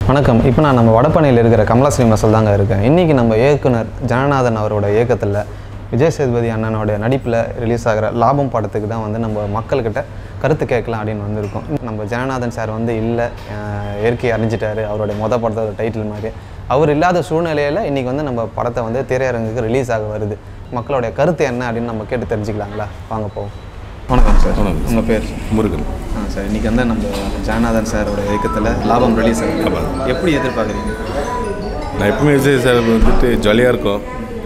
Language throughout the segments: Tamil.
வணக்கம் இப்போ நான் நம்ம வடபழனியில் இருக்கிற கமலா சினிமாஸில் தாங்க இருக்கேன் இன்றைக்கி நம்ம இயக்குனர் ஜனநாதன் அவரோட இயக்கத்தில் விஜய் சேதுபதி அண்ணனோட நடிப்பில் ரிலீஸ் ஆகிற லாபம் படத்துக்கு தான் வந்து நம்ம மக்கள்கிட்ட கருத்து கேட்கலாம் அப்படின்னு வந்திருக்கோம் நம்ம ஜனநாதன் சார் வந்து இல்லை இயற்கை அறிஞ்சிட்டாரு அவருடைய மொத படத்தோட டைட்டில் மாதிரி அவர் இல்லாத சூழ்நிலையில் இன்றைக்கி வந்து நம்ம படத்தை வந்து திரையரங்குக்கு ரிலீஸ் ஆக வருது மக்களுடைய கருத்து என்ன அப்படின்னு நம்ம கேட்டு தெரிஞ்சுக்கலாங்களா வாங்க போவோம் வணக்கம் சார் வணக்கம். உங்கள் பேர் முருகன் ஆ சார் இன்றைக்கி வந்து நம்ம ஜனநாதன் சாரோட இயக்கத்தில் லாபம் ரிலீஸ் ஆகுது எப்படி எதிர்பார்க்குறீங்க நான் எப்பவுமே விஜய் சார் வந்துட்டு ஜாலியாக இருக்கும்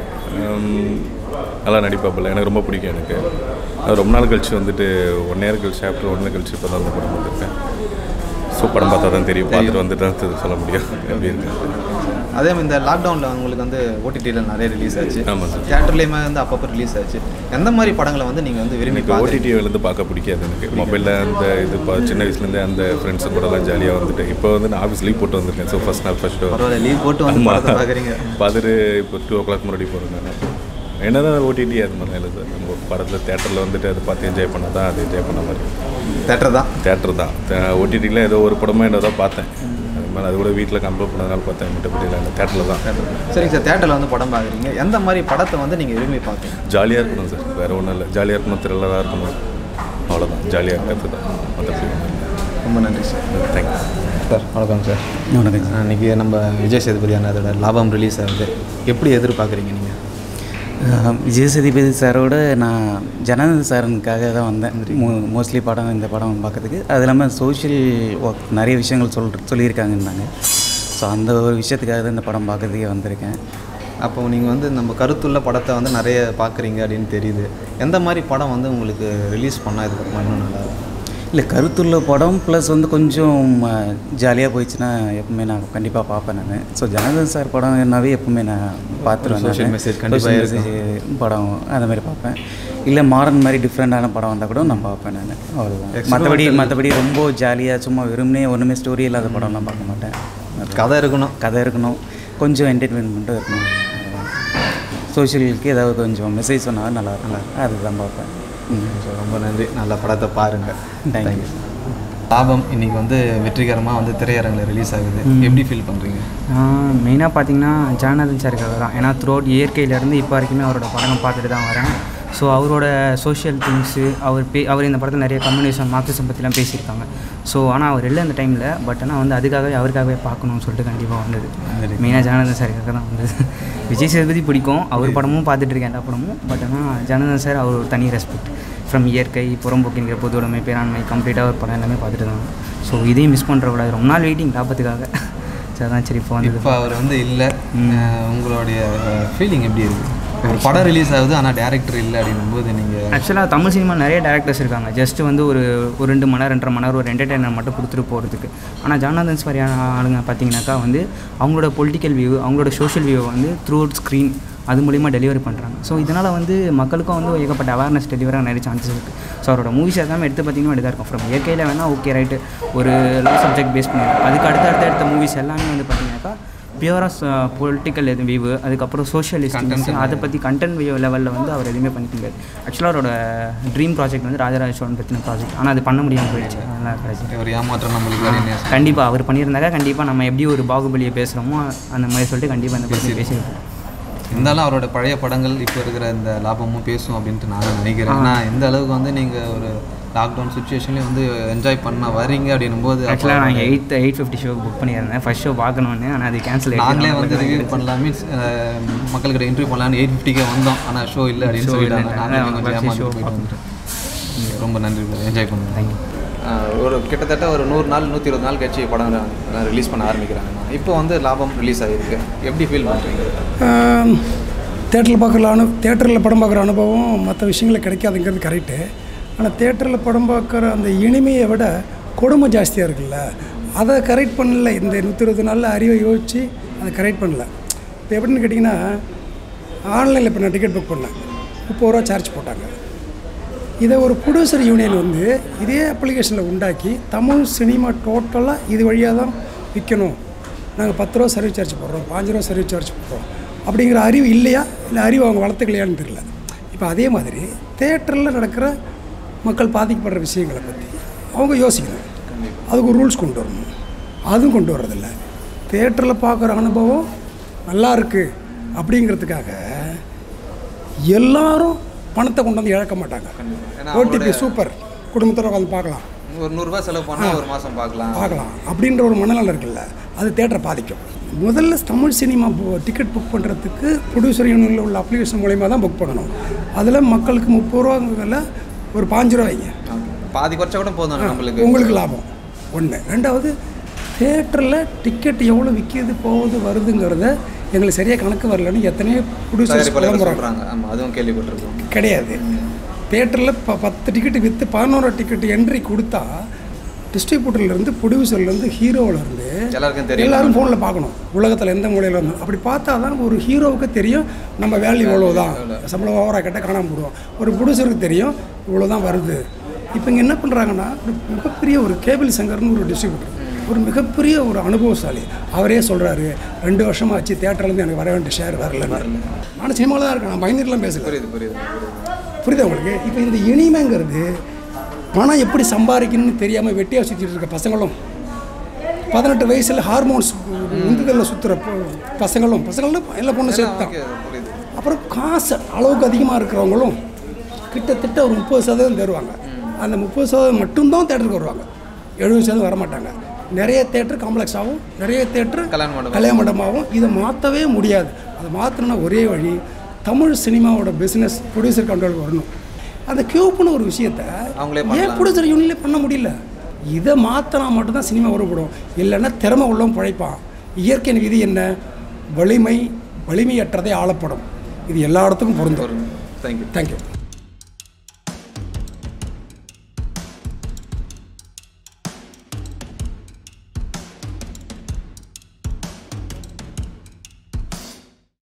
ஹம், நல்லா நடிப்பாப்பில்ல எனக்கு ரொம்ப பிடிக்கும் எனக்கு அது ரொம்ப நாள் கழிச்சு வந்துட்டு ஒன் இயர் கழிச்சு ஆஃப்டர் ஒன் கழிச்சு இப்போ தான் அந்த படம் வந்திருக்கேன் ஸோ படம் பார்த்தா தான் தெரியும் பார்த்துட்டு வந்துட்டு தான் தெரி- சொல்ல முடியும் எப்படி இருக்கு அதே மாதிரி இந்த லாக்டவுனில் உங்களுக்கு வந்து ஓடிடியில் நிறைய ரிலீஸ் ஆச்சு ஆமாம் சார் தியேட்டர்லேயுமே வந்து அப்பப்போ ரிலீஸ் ஆச்சு எந்த மாதிரி படங்களை வந்து நீங்கள் வந்து விரும்பி எனக்கு பார்க்குறீங்க ஓடிடிவிலேருந்து பார்க்க பிடிக்காது எனக்கு மொபைலில் அந்த இது பா- சின்ன வயசுலேருந்தே அந்த ஃப்ரெண்ட்ஸு கூடலாம் ஜாலியாக வந்துட்டு இப்போ வந்து நான் ஆஃபீஸ் லீவ் போட்டு வந்திருக்கேன் ஸோ ஃபஸ்ட் நாள் ஃபஸ்ட் ஷோ பரவாயில்ல லீவ் போட்டு வந்து படத்தை பார்க்குறீங்க பார்த்துட்டு இப்போ டூ ஓ கிளாக் முன்னாடி போகிறேன் நான் என்ன தான் ஓடிடி அது மாதிரி இல்லை சார் நம்ம படத்தில் தேட்டரில் வந்துட்டு அதை பார்த்து என்ஜாய் பண்ணால் தான் அது என்ஜாய் பண்ண மாதிரி தேட்டர் தான் தேட்டர் தான் ஓடிடியில் ஏதோ ஒரு படமோ என்னோ தான் பார்த்தேன் அது மாதிரி அது கூட வீட்டில் கம்ப்ளீட் பண்ணதுனால பார்த்தேன் மற்றபடி இல்லை தேட்டரில் தான் சரிங்க சார் தேட்டரில் வந்து படம் பார்க்குறீங்க எந்த மாதிரி படத்தை வந்து நீங்கள் விரும்பி பார்க்குறீங்க ஜாலியாக இருக்கணும் சார் வேறு ஒன்றும் இல்லை ஜாலியாக இருக்கணும் த்ரில்லராக இருக்கணும் அவ்வளோதான் ஜாலியாக இருக்கிறது தான் மற்றபடி ஒன்றும் இல்லை ரொம்ப நன்றி சார் தேங்க்ஸ் சார் வணக்கம் சார் வணக்கம் இன்றைக்கி நம்ம விஜய் சேதுபதி அண்ணாதோட லாபம் ரிலீஸ் ஆகுது எப்படி எதிர்பார்க்குறீங்க நீங்கள் அஹ் விஜய் சேதுபதி சாரோட நான் ஜனார்தன் சாரனுக்காக தான் வந்தேன் மோ மோஸ்ட்லி படம் இந்த படம் பார்க்கறதுக்கு அது இல்லாமல் சோஷியல் ஒர்க் நிறைய விஷயங்கள் சொல் சொல்லியிருக்காங்கன்னாங்க ஸோ அந்த ஒரு விஷயத்துக்காக தான் இந்த படம் பார்க்கறதுக்கே வந்திருக்கேன் அப்போ நீங்கள் வந்து நம்ம கருத்துள்ள படத்தை வந்து நிறைய பார்க்குறீங்க அப்படின்னு தெரியுது எந்த மாதிரி படம் வந்து உங்களுக்கு ரிலீஸ் பண்ணால் இதுக்கப்புறமா இன்னும் நல்லா இருக்கும் இல்லை கருத்துள்ள படம் ப்ளஸ் வந்து கொஞ்சம் ஜாலியாக போயிடுச்சுன்னா எப்பவுமே நான் கண்டிப்பாக பார்ப்பேன் நான் ஸோ ஜனார்தன் சார் படம்னாவே எப்பவுமே நான் பார்த்துருவேன் Social நான். message கண்டிப்பா Social இருக்கும். message படம் அந்த மாதிரி பார்ப்பேன் இல்லை மாடர்ன் மாதிரி டிஃப்ரெண்ட்டான படம் வந்தால் கூட நான் பார்ப்பேன் நான் அவ்வளோதான் மற்றபடி மற்றபடி ரொம்ப ஜாலியாக சும்மா வெறுமனே ஒன்றுமே ஸ்டோரி இல்லாத படம்லாம் பார்க்க மாட்டேன் கதை இருக்கணும் கதை இருக்கணும் கொஞ்சம் என்டர்டெயின்மெண்ட்டும் இருக்கணும் சோஷியலுக்கு ஏதாவது கொஞ்சம் மெசேஜ் சொன்னால் நல்லா இருக்கும் அதுதான் பார்ப்பேன் ம் ஸோ ரொம்ப நன்றி நல்ல படத்தை பாருங்கள் Thank you. லாபம் இன்னைக்கு வந்து வெற்றிகரமாக வந்து திரையரங்கில் ரிலீஸ் ஆகுது எப்படி ஃபீல் பண்ணுறீங்க மெயினாக பார்த்தீங்கன்னா ஜானதன் சாருக்காக தான் ஏன்னா த்ரூ அவுட் இயற்கையிலேருந்து இப்போ வரைக்குமே அவரோட படம் பார்த்துட்டு தான் வரேன் ஸோ அவரோட சோஷியல் திங்ஸு அவர் பே அவர் இந்த படத்தில் நிறைய கம்யூனிசம் மார்க்சிசம் பற்றிலாம் பேசியிருக்காங்க ஸோ ஆனால் அவர் இல்லை அந்த டைமில் பட் ஆனால் வந்து அதுக்காகவே அவருக்காகவே பார்க்கணும்னு சொல்லிட்டு கண்டிப்பாக வந்தது மெயினாக ஜானதன் சாருக்காக தான் வந்தது விஜய் சேதுபதி பிடிக்கும் அவர் படமும் பார்த்துட்டு இருக்கேன் எல்லா படமும் பட் ஆனால் ஜானதன் சார் அவர் ஒரு தனி ரெஸ்பெக்ட் ஃப்ரம் இயற்கை புறம்போக்கிங்கிற பொதுவுடைமை பேராண்மை கம்ப்ளீட்டாக ஒரு படம் எல்லாமே பார்த்துட்டு தான் ஸோ இதையும் மிஸ் பண்ணுறக்கூடாது ரொம்ப நாள் வெயிட்டிங் லாபத்துக்காக சரி அதான் சரி இப்போ வந்தது இப்போ அவர் வந்து இல்லை உங்களுடைய ஃபீலிங் எப்படி இருக்குது ஒரு படம் ரிலீஸ் ஆகுது ஆனால் டேரக்டர் இல்லை அப்படின்னும்போது நீங்கள் ஆக்சுவலாக தமிழ் சினிமா நிறைய டேரக்டர்ஸ் இருக்காங்க ஜஸ்ட் வந்து ஒரு ஒரு ரெண்டு மணி நேரம் ரெண்டரை மணி நேரம் ஒரு என்டர்டைனர் மட்டும் கொடுத்துட்டு போகிறதுக்கு ஆனால் ஜானதன்ஸ் மாதிரியான ஆளுங்க பார்த்தீங்கன்னாக்கா வந்து அவங்களோட பொலிட்டிக்கல் வியூ அவங்களோட சோஷியல் வியூவை வந்து த்ரூ அவுட் ஸ்க்ரீன் அது மூலிமா டெலிவரி பண்ணுறாங்க ஸோ இதனால் வந்து மக்களுக்கும் வந்து ஏகப்பட்ட அவேர்னஸ் டெலிவராக நிறைய சான்சஸ் இருக்குது ஸோ அவரோட மூவிஸ் எல்லாமே எடுத்து பார்த்தீங்கன்னா எடுத்தா இருக்கும் ஃப்ரம் இயற்கையில் வேணால் ஓகே ரைட்டு ஒரு லவ் சப்ஜெக்ட் பேஸ் பண்ணி அதுக்கு அடுத்த அடுத்த எடுத்த மூவிஸ் எல்லாமே வந்து பார்த்தீங்கன்னாக்கா பியூராக பொலிட்டிக்கல் எது வியூ அதுக்கப்புறம் சோஷியலிஸ்ட் அதை பற்றி கண்டென்ட் வியூ லெவலில் வந்து அவர் எதுவுமே பண்ணிக்க முடியாது ஆக்சுவலாக அவரோட ட்ரீம் ப்ராஜெக்ட் வந்து ராஜராஜ சோழன் பற்றின ப்ராஜெக்ட் ஆனால் அது பண்ண முடியாமல் போயிடுச்சு அதெல்லாம் கிடைச்சி ஒரு ஏமாற்றம் நம்மளுக்கு அப்படின்னு கண்டிப்பாக அவர் பண்ணியிருந்தாக்கா கண்டிப்பாக நம்ம எப்படி ஒரு பாகுபலியை பேசுகிறோமோ அந்த மாதிரி சொல்லிட்டு கண்டிப்பாக இந்த பற்றி பேசியிருப்போம் இருந்தாலும் அவரோட பழைய படங்கள் இப்போ இருக்கிற இந்த லாபமும் பேசும் அப்படின்ட்டு நான் நினைக்கிறேன் ஏன்னா எந்த அளவுக்கு வந்து நீங்கள் ஒரு லாக்டவுன் சுச்சுவேஷன்லேயும் வந்து என்ஜாய் பண்ண வரீங்க அப்படின்னும் போது ஆக்சுவலாக நான் எயிட் எயிட் ஃபிஃப்டி ஷோக்கு புக் பண்ணியிருந்தேன் ஃபர்ஸ்ட் ஷோ பார்க்கணுன்னு ஆனால் அது கேன்சல் நாங்களே வந்து ரிவ்யூ பண்ணலாம் மீன்ஸ் மக்கள்கிட்ட இன்டர்வியூ பண்ணலாம்னு எயிட் ஃபிஃப்டிக்கே வந்தோம் ஆனால் ஷோ இல்லை அப்படின்னு சொல்லிட்டாங்க நாங்களே கொஞ்சம் ஏமாந்து போயிட்டு வந்துட்டோம் ரொம்ப நன்றி என்ஜாய் பண்ணுங்க ஒரு கிட்டத்தட்ட ஒரு நூறு நாள் நூற்றி இருபது நாள் கழிச்சு படம் ரிலீஸ் பண்ண ஆரம்பிக்கிறாங்க இப்போ வந்து லாபம் ரிலீஸ் ஆகிருக்கு எப்படி ஃபீல் பண்ணுறீங்க தேட்டரில் பார்க்குற அனு தேட்டரில் படம் பார்க்குற அனுபவம் மற்ற விஷயங்கள் கிடைக்காதுங்கிறது கரெக்டு ஆனால் தேட்டரில் படம் பார்க்குற அந்த இனிமையை விட கொடுமை ஜாஸ்தியாக இருக்குல்ல அதை கரெக்ட் பண்ணல இந்த நூற்றி இருபது நாளில் அறிவை யோசித்து அதை கரெக்ட் பண்ணல இப்போ எப்படின்னு கேட்டிங்கன்னா ஆன்லைனில் இப்போ நான் டிக்கெட் புக் பண்ணேன் முப்பது ரூபா சார்ஜ் போட்டாங்க இதை ஒரு ப்ரொடியூசர் யூனியன் வந்து இதே அப்ளிகேஷனில் உண்டாக்கி தமிழ் சினிமா டோட்டலாக இது வழியாக தான் விற்கணும் நாங்கள் பத்து ரூபா சர்வீஸ் சார்ஜ் போடுறோம் பாஞ்சு ரூபா சர்வீஸ் சார்ஜ் போடுறோம் அப்படிங்கிற அறிவு இல்லையா இல்லை அறிவு அவங்க வளர்த்துக்கலையான்னு தெரியல இப்போ அதே மாதிரி தேட்டரில் நடக்கிற மக்கள் பாதிக்கப்படுற விஷயங்களை பற்றி அவங்க யோசிக்கணும் அதுக்கு ஒரு ரூல்ஸ் கொண்டு வரணும் அதுவும் கொண்டு வர்றதில்ல தேட்டரில் பார்க்குற அனுபவம் நல்லா இருக்குது அப்படிங்கிறதுக்காக எல்லாரும் பணத்தை கொண்டு வந்து இழக்க மாட்டாங்க ஏன்னா ஓடிபி சூப்பர் குடும்பத்தோட உட்காந்து பார்க்கலாம் ஒரு நூறுரூவா செலவு பண்ணால் ஒரு மாதம் பார்க்கலாம் பார்க்கலாம் அப்படின்ற ஒரு மனநலம் இருக்குல்ல அது தேட்டரை பாதிக்கும் முதல்ல தமிழ் சினிமா டிக்கெட் புக் பண்ணுறதுக்கு ப்ரொடியூசர் யூனியனில் உள்ள அப்ளிகேஷன் மூலயமா தான் புக் பண்ணணும் அதில் மக்களுக்கு முப்பது ரூபாங்கிறதுல ஒரு பாஞ்சு ரூபா வைங்க பாதி குறைச்சா கூட போதும் நம்மளுக்கு உங்களுக்கு லாபம் ஒன்று ரெண்டாவது தேட்டரில் டிக்கெட் எவ்வளோ விற்கிது போகுது வருதுங்கிறத எங்களுக்கு சரியாக கணக்கு வரலன்னு எத்தனையோ ப்ரொடியூசர்ஸ் தயாரிப்பாளர்கள் கிளம்புறாங்க சொல்கிறாங்க ஆமாம் அதுவும் கேள்விப்பட்டிருக்கோம் கிடையாது தேட்டரில் ப பத்து டிக்கெட்டு விற்று பதினோரு டிக்கெட் என்ட்ரி கொடுத்தா டிஸ்ட்ரிபியூட்டர்லேருந்து ப்ரொடியூசர்லேருந்து ஹீரோவிலேருந்து எல்லாருக்கும் தெரியும் எல்லாரும் ஃபோனில் பார்க்கணும் உலகத்தில் எந்த மூலையில் இருந்து அப்படி பார்த்தா தான் ஒரு ஹீரோவுக்கு தெரியும் நம்ம வேல்யூ இவ்வளோ தான் சம்பளம் ஓவராக கேட்டால் காணாமல் போடுவோம் ஒரு ப்ரொடியூசருக்கு தெரியும் இவ்வளோ தான் வருது இப்போ இங்கே என்ன பண்ணுறாங்கன்னா ஒரு மிகப்பெரிய ஒரு கேபிள் சங்கர்னு ஒரு டிஸ்ட்ரிபியூட்டர் ஒரு மிகப்பெரிய ஒரு அனுபவசாலி அவரே சொல்கிறாரு ரெண்டு வருஷமா ஆச்சு தேட்டர்லேருந்து எனக்கு வர வேண்டிய ஷேர் வரலன்னு நான் சினிமாவில் தான் இருக்கேன் நான் பயந்துட்டுலாம் பேசுகிறேன் புரியுது புரியுது புரியுதா உங்களுக்கு இப்போ இந்த இனிமைங்கிறது பணம் எப்படி சம்பாதிக்கணும்னு தெரியாமல் வெட்டியாக சுற்றிட்டு இருக்க பசங்களும் பதினெட்டு வயசில் ஹார்மோன்ஸ் உந்துதலில் சுற்றுற பசங்களும் பசங்களும் எல்லா பொண்ணு சேர்த்து தான் புரியுது அப்புறம் காசு அளவுக்கு அதிகமாக இருக்கிறவங்களும் கிட்டத்தட்ட ஒரு முப்பது சதவீதம் தருவாங்க அந்த முப்பது சதவீதம் மட்டும்தான் தேட்டருக்கு வருவாங்க எழுபது சதவீதம் வரமாட்டாங்க நிறைய தேட்டர் காம்ப்ளெக்ஸாகவும் நிறைய தேட்டர் கல்யாண மண்டபம். கல்யாண மண்டபமாகவும் இதை மாற்றவே முடியாது அதை மாற்றணும்னா ஒரே வழி தமிழ் சினிமாவோட பிஸ்னஸ் ப்ரொடியூசர் கண்ட்ரோலுக்கு வரணும் அந்த கியூப்னு ஒரு விஷயத்த அவங்களே ஏன் பண்ணலாம். ப்ரொடியூசர் யூனிலே பண்ண முடியல இதை மாற்றினா மட்டும்தான் சினிமா உருப்படும் இல்லைன்னா திறமை உள்ளவன் பிழைப்பான் இயற்கையின் விதி என்ன வலிமை வலிமையற்றதை ஆளப்படும் இது எல்லா இடத்துக்கும் பொருந்தும் தேங்க்யூ தேங்க்யூ